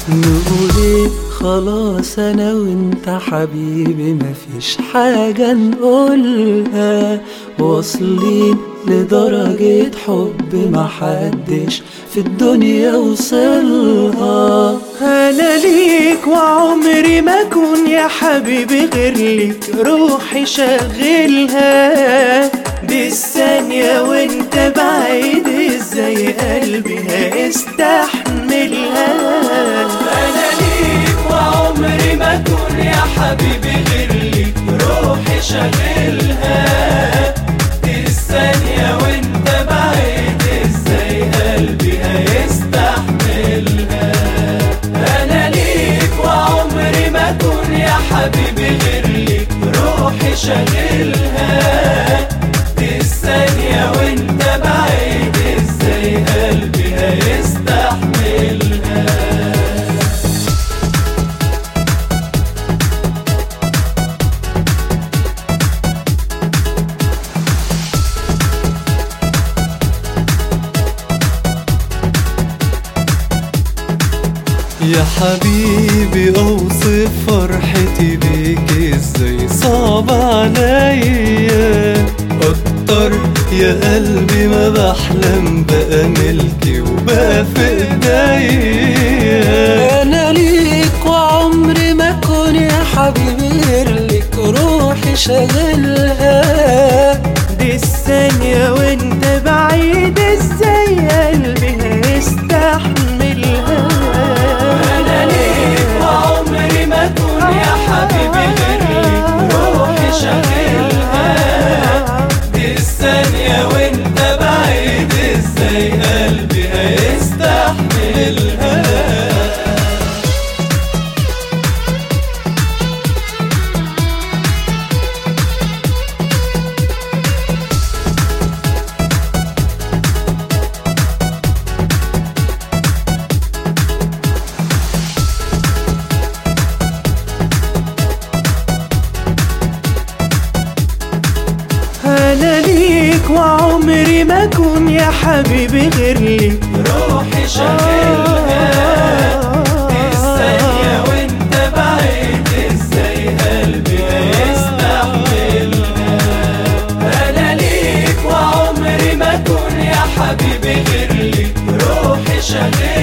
نقول ايه خلاص انا وانت حبيبي مفيش حاجة نقولها واصلين لدرجة حب محدش في الدنيا وصلها انا ليك وعمري ما اكون يا حبيبي غير ليك روحي شغلها دي الثانية وانت بعيد ازاي قلبي هيستحملها انا ليك وعمري ما اكون يا حبيبي غير ليك روحي شغلها دي الثانية وانت بعيد ازاي قلبي هيستحملها انا ليك وعمري ما اكون يا حبيبي غير ليك روحي شغلها دي الثانية وانت بعيد ازاي قلبي هيستحملها يا حبيبي اوصف فرحتي بيك ازاي صعب عليا اكتر يا قلبي ما بحلم بقى ملكي وبقى في ايديا انا ليك وعمري ما اكون يا حبيبي غير لك روحي شاغلها دي الثانية وانت بعيد ازاي قلبي هيستحملها انا ليك وعمري ما اكون يا حبيبي غير ليك روحي شغلها دي الثانية وانت بعيد ازاي قلبي هيستحملها انا ليك وعمري ما اكون يا حبيبي غير ليك روحي شغلها دي الثانية وانت بعيد ازاي قلبي هيستحملها انا ليك وعمري ما اكون يا حبيبي غير ليك روحي شغلها